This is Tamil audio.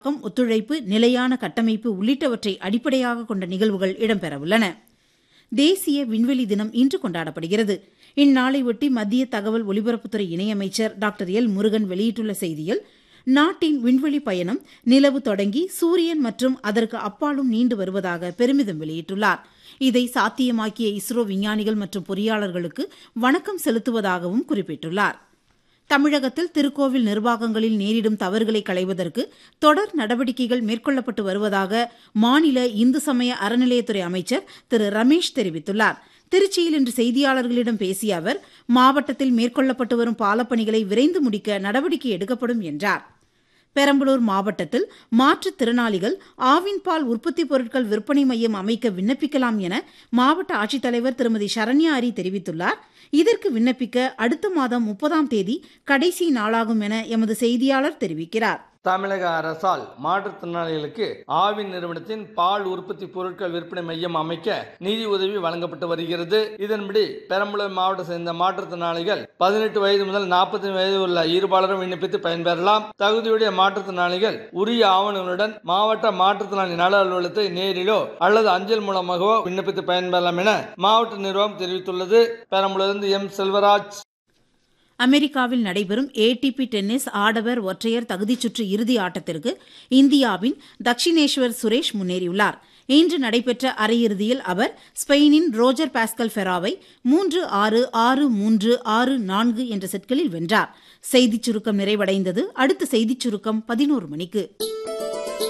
கம் ஒத்துழைப்பு நிலையான கட்டமைப்பு உள்ளிட்டவற்றை அடிப்படையாக கொண்ட நிகழ்வுகள் இடம்பெறவுள்ளன தேசிய விண்வெளி தினம் இன்று கொண்டாடப்படுகிறது இந்நாளையொட்டி மத்திய தகவல் ஒலிபரப்புத்துறை இணையமைச்சர் டாக்டர் எல் முருகன் வெளியிட்டுள்ள செய்தியில் நாட்டின் விண்வெளி பயணம் நிலவு தொடங்கி சூரியன் மற்றும் அதற்கு அப்பாலும் நீண்டு வருவதாக பெருமிதம் வெளியிட்டுள்ளார் இதை சாத்தியமாக்கிய இஸ்ரோ விஞ்ஞானிகள் மற்றும் பொறியாளர்களுக்கு வணக்கம் செலுத்துவதாகவும் குறிப்பிட்டுள்ளார் தமிழகத்தில் திருக்கோவில் நிர்வாகங்களில் நேரிடும் தவறுகளை களைவதற்கு தொடர் நடவடிக்கைகள் மேற்கொள்ளப்பட்டு வருவதாக மாநில இந்து சமய அறநிலையத்துறை அமைச்சர் திரு ரமேஷ் தெரிவித்துள்ளார் திருச்சியில் இன்று செய்தியாளர்களிடம் பேசிய அவர் மாவட்டத்தில் மேற்கொள்ளப்பட்டு வரும் பாலப்பணிகளை விரைந்து முடிக்க நடவடிக்கை எடுக்கப்படும் என்றார் பெரம்பலூர் மாவட்டத்தில் மாற்றுத்திறனாளிகள் ஆவின் பால் உற்பத்தி பொருட்கள் விற்பனை மையம் அமைக்க விண்ணப்பிக்கலாம் என மாவட்ட ஆட்சித்தலைவர் திருமதி சரண்யா அரி தெரிவித்துள்ளார் இதற்கு விண்ணப்பிக்க அடுத்த மாதம் முப்பதாம் தேதி கடைசி நாளாகும் என எமது செய்தியாளர் தெரிவிக்கிறார் தமிழக அரசால் மாற்றுத்திறனாளிகளுக்கு ஆவின் நிறுவனத்தின் பால் உற்பத்தி பொருட்கள் விற்பனை மையம் அமைக்க நிதி உதவி வழங்கப்பட்டு வருகிறது இதன்படி பெரம்பலூர் மாவட்ட சேர்ந்த மாற்றுத்திறனாளிகள் பதினெட்டு வயது முதல் நாற்பத்தி வயது உள்ள இருபாலரும் விண்ணப்பித்து பயன்பெறலாம் தகுதியுடைய மாற்றுத்திறனாளிகள் உரிய ஆவணங்களுடன் மாவட்ட மாற்றுத்திறனாளி நல அலுவலகத்தை நேரிலோ அல்லது அஞ்சல் மூலமாகவோ விண்ணப்பித்து பயன்பெறலாம் என மாவட்ட நிர்வாகம் தெரிவித்துள்ளது பெரம்பலூரிலிருந்து எம் செல்வராஜ் அமெரிக்காவில் நடைபெறும் ஏடிபி டென்னிஸ் ஆடவர் ஒற்றையர் தகுதிச் சுற்று இறுதி ஆட்டத்திற்கு இந்தியாவின் தக்ஷினேஸ்வர் சுரேஷ் முன்னேறியுள்ளார் இன்று நடைபெற்ற அரையிறுதியில் அவர் ஸ்பெயினின் ரோஜர் பாஸ்கல் ஃபெராவை மூன்று ஆறு ஆறு மூன்று ஆறு நான்கு என்ற செட்களில் வென்றார் செய்திச் சுருக்கம் நிறைவடைந்தது அடுத்த செய்திச் சுருக்கம் பதினோரு மணிக்கு